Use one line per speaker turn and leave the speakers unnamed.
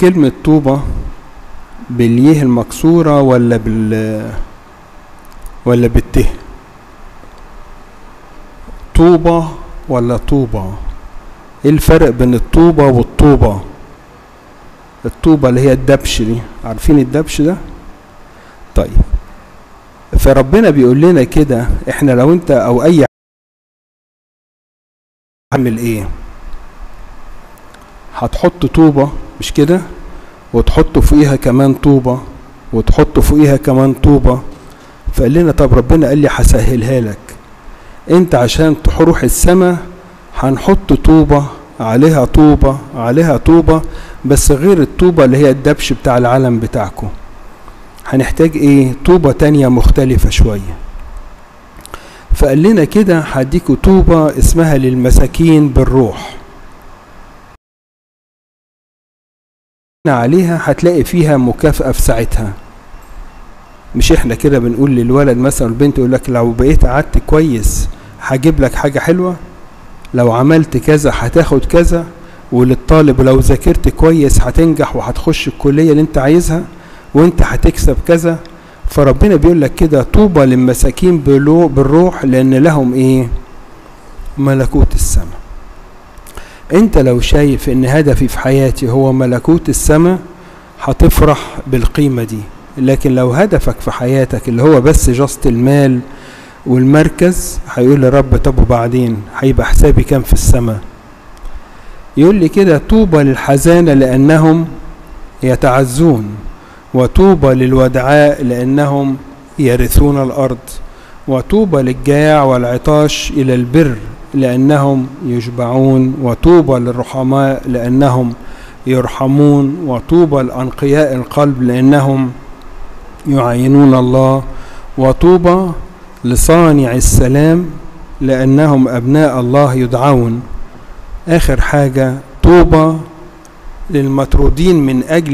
كلمة طوبة باليه المكسورة ولا بال ولا بالته طوبة ولا طوبة ايه الفرق بين الطوبة والطوبة الطوبة اللي هي الدبش دي عارفين الدبش ده طيب فربنا بيقول لنا كده احنا لو انت او اي عامل ايه هتحط طوبة مش كده وتحط فوقيها كمان طوبة وتحط فوقيها كمان طوبة فقال لنا طب ربنا قال لي هسهلها لك انت عشان تروح السما هنحط طوبة عليها طوبة عليها طوبة بس غير الطوبة اللي هي الدبش بتاع العالم بتاعكم هنحتاج ايه طوبة تانية مختلفة شوية فقال لنا كده هديكوا طوبة اسمها للمساكين بالروح عليها هتلاقي فيها مكافأة في ساعتها مش احنا كده بنقول للولد مثلا البنت يقول لك لو بقيت قعدت كويس هجيب لك حاجة حلوة لو عملت كذا هتاخد كذا وللطالب لو ذاكرت كويس هتنجح وهتخش الكلية اللي انت عايزها وانت هتكسب كذا فربنا بيقول لك كده طوبى للمساكين بالروح لان لهم ايه ملكوت السماء انت لو شايف ان هدفي في حياتي هو ملكوت السماء هتفرح بالقيمة دي لكن لو هدفك في حياتك اللي هو بس جست المال والمركز هيقول لرب طب وبعدين هيبقى حسابي كام في السماء يقول لي كده طوبى للحزانة لأنهم يتعزون وطوبى للودعاء لأنهم يرثون الأرض وطوبى للجياع والعطاش إلى البر لأنهم يشبعون وطوبى للرحماء لأنهم يرحمون وطوبى لأنقياء القلب لأنهم يعينون الله وطوبى لصانع السلام لأنهم أبناء الله يدعون آخر حاجة طوبى للمطرودين من أجل